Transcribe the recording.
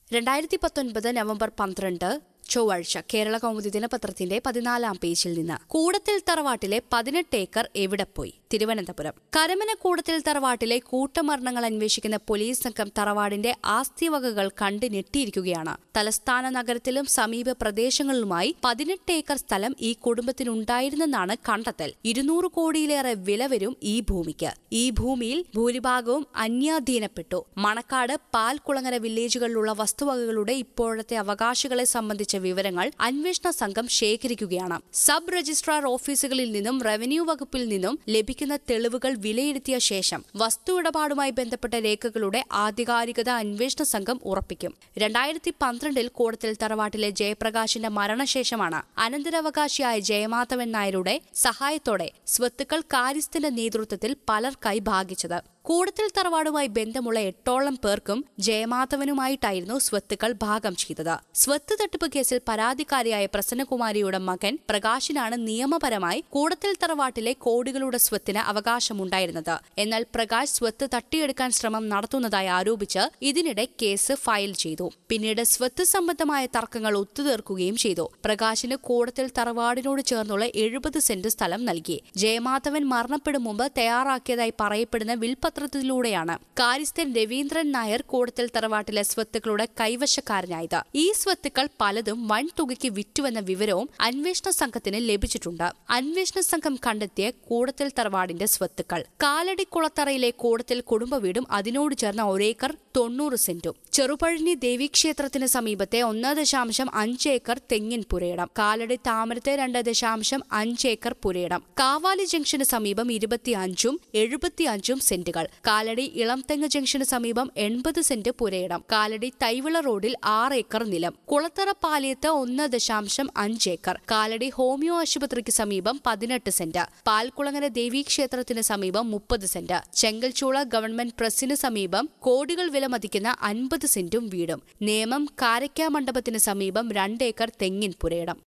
രണ്ടായിരത്തി പത്തൊൻപത് നവംബർ പന്ത്രണ്ട് ചൊവ്വാഴ്ച കേരള കൗമുദി ദിനപത്രത്തിന്റെ പതിനാലാം പേജിൽ നിന്ന് കൂടത്തിൽ തറവാട്ടിലെ പതിനെട്ട് ഏക്കർ എവിടെ പോയി തിരുവനന്തപുരം കരമന കൂടത്തിൽ തറവാട്ടിലെ കൂട്ടമരണങ്ങൾ അന്വേഷിക്കുന്ന പോലീസ് സംഘം തറവാടിന്റെ ആസ്തിവകകൾ കണ്ട് ഞെട്ടിയിരിക്കുകയാണ് തലസ്ഥാന നഗരത്തിലും സമീപ പ്രദേശങ്ങളിലുമായി പതിനെട്ട് ഏക്കർ സ്ഥലം ഈ കുടുംബത്തിനുണ്ടായിരുന്നെന്നാണ് കണ്ടെത്തൽ ഇരുന്നൂറ് കോടിയിലേറെ വില വരും ഈ ഭൂമിക്ക് ഈ ഭൂമിയിൽ ഭൂരിഭാഗവും അന്യാധീനപ്പെട്ടു മണക്കാട് പാൽക്കുളങ്ങര വില്ലേജുകളിലുള്ള വസ്തുവകകളുടെ ഇപ്പോഴത്തെ അവകാശികളെ സംബന്ധിച്ച വിവരങ്ങൾ അന്വേഷണ സംഘം ശേഖരിക്കുകയാണ് സബ് രജിസ്ട്രാർ ഓഫീസുകളിൽ നിന്നും റവന്യൂ വകുപ്പിൽ നിന്നും ലഭിക്കുന്ന തെളിവുകൾ വിലയിരുത്തിയ ശേഷം വസ്തു ഇടപാടുമായി ബന്ധപ്പെട്ട രേഖകളുടെ ആധികാരികത അന്വേഷണ സംഘം ഉറപ്പിക്കും രണ്ടായിരത്തി പന്ത്രണ്ടിൽ കൂടത്തിൽ തറവാട്ടിലെ ജയപ്രകാശിന്റെ മരണശേഷമാണ് അനന്തരാവകാശിയായ ജയമാധവൻ നായരുടെ സഹായത്തോടെ സ്വത്തുക്കൾ കാര്യസ്ഥന്റെ നേതൃത്വത്തിൽ പലർക്കായി ഭാഗിച്ചത് കൂടത്തിൽ തറവാടുമായി ബന്ധമുള്ള എട്ടോളം പേർക്കും ജയമാധവനുമായിട്ടായിരുന്നു സ്വത്തുക്കൾ ഭാഗം ചെയ്തത് സ്വത്ത് തട്ടിപ്പ് കേസിൽ പരാതിക്കാരിയായ പ്രസന്നകുമാരിയുടെ മകൻ പ്രകാശിനാണ് നിയമപരമായി കൂടത്തിൽ തറവാട്ടിലെ കോടികളുടെ സ്വത്തിന് അവകാശമുണ്ടായിരുന്നത് എന്നാൽ പ്രകാശ് സ്വത്ത് തട്ടിയെടുക്കാൻ ശ്രമം നടത്തുന്നതായി ആരോപിച്ച് ഇതിനിടെ കേസ് ഫയൽ ചെയ്തു പിന്നീട് സ്വത്ത് സംബന്ധമായ തർക്കങ്ങൾ ഒത്തുതീർക്കുകയും ചെയ്തു പ്രകാശിന് കൂടത്തിൽ തറവാടിനോട് ചേർന്നുള്ള എഴുപത് സെന്റ് സ്ഥലം നൽകി ജയമാധവൻ മരണപ്പെടും മുമ്പ് തയ്യാറാക്കിയതായി പറയപ്പെടുന്ന വിൽപത്രത്തിലൂടെയാണ് കാര്യസ്ഥൻ രവീന്ദ്രൻ നായർ കൂടത്തിൽ തറവാട്ടിലെ സ്വത്തുക്കളുടെ കൈവശക്കാരനായത് ഈ സ്വത്തുക്കൾ പലതും വൻ തുകയ്ക്ക് വിറ്റുവെന്ന വിവരവും അന്വേഷണ സംഘത്തിന് ലഭിച്ചിട്ടുണ്ട് അന്വേഷണ സംഘം കണ്ടെത്തിയ കൂടത്തിൽ തറവാടിന്റെ സ്വത്തുക്കൾ കാലടിക്കുളത്തറയിലെ കൂടത്തിൽ കുടുംബ വീടും അതിനോട് ചേർന്ന ഒരേക്കർ തൊണ്ണൂറ് സെന്റും ചെറുപഴഞ്ഞി ദേവീക്ഷേത്രത്തിന് സമീപത്തെ ഒന്ന് ദശാംശം അഞ്ച് ഏക്കർ തെങ്ങിൻ പുരയിടം കാലടി താമരത്തെ രണ്ട് ദശാംശം അഞ്ച് ഏക്കർ പുരയിടം കാവാലി ജംഗ്ഷന് സമീപം ഇരുപത്തിയഞ്ചും എഴുപത്തിയഞ്ചും സെന്റുകൾ കാലടി ഇളംതെങ്ങ് ജംഗ്ഷന് സമീപം എൺപത് സെന്റ് പുരയിടം കാലടി തൈവിള റോഡിൽ ആറ് ഏക്കർ നിലം കുളത്തറ പാലിയത്ത് ഒന്ന് ദശാംശം അഞ്ച് ഏക്കർ കാലടി ഹോമിയോ ആശുപത്രിക്ക് സമീപം പതിനെട്ട് സെന്റ് പാൽക്കുളങ്ങര ദേവീക്ഷേത്രത്തിന് സമീപം മുപ്പത് സെന്റ് ചെങ്കൽച്ചൂള ഗവൺമെന്റ് പ്രസിന് സമീപം കോടികൾ വില മതിക്കുന്ന അൻപത് സെന്റും വീടും നേമം കാരയ്ക്കാ മണ്ഡപത്തിന് സമീപം രണ്ട് ഏക്കർ തെങ്ങിൻ പുരയിടം